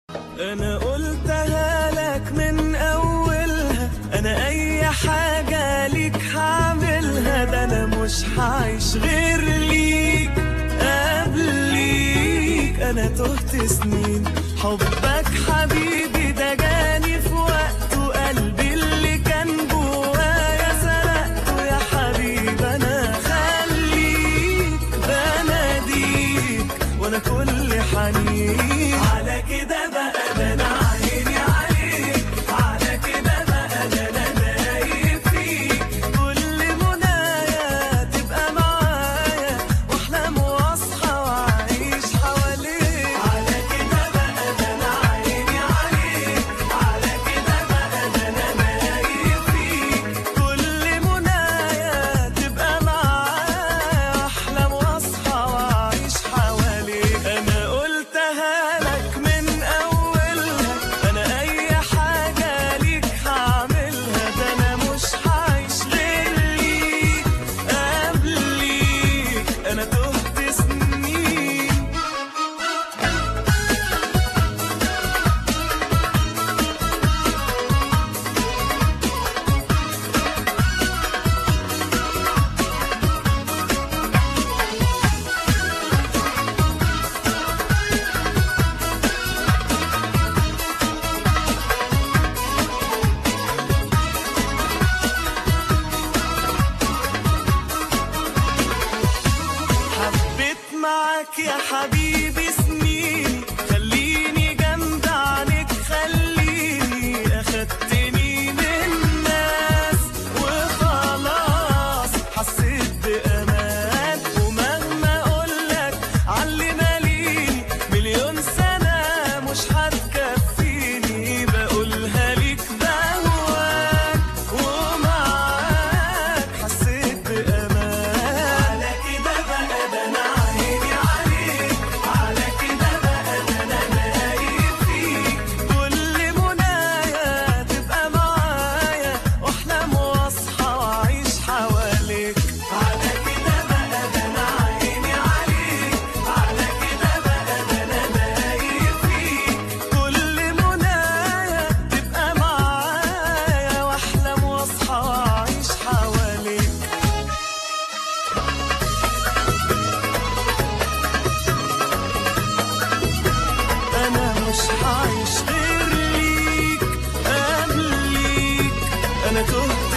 انا قلتها لك من اولها انا اي حاجة ليك هعملها ده انا مش هعيش غير ليك قبليك انا تهت سنين حبك حبيبي ده جاني في وقته قلبي اللي كان جوايا سرقته يا حبيبي انا خليك بناديك وانا كل حنين على كده بقى ده انا عيني عليك على كده بقى ده انا دايب فيك كل منايا تبقى معايا واحلم واصحى واعيش حواليك على كده بقى ده انا عيني عليك على كده بقى ده انا دايب فيك كل منايا تبقى معايا واحلم واصحى واعيش حواليك انا قلتها لك من اولها انا اي حاجه ليك هعملها ده انا مش هعيش غير ليك قبليك انا تهت سنين حبيت معاك يا حبيبي سنين خليني جنب عنك خليني اخدتني من الناس وخلاص حسيت بامان ومهما اقولك علي ماليني مليون سنه مش هتكفيني بقولها ليك بهواك ومعاك حسيت بامان على كده بقى ده انا عيني عليك على كده بقى ده انا دايب فيك كل منايا تبقى معايا واحلم واصحى واعيش حواليك على كده بقى ده انا عيني عليك على كده بقى ده انا دايب فيك كل منايا تبقى معايا واحلم واصحى واعيش حواليك انا مش هعيش غير ليك قبليك انا تهت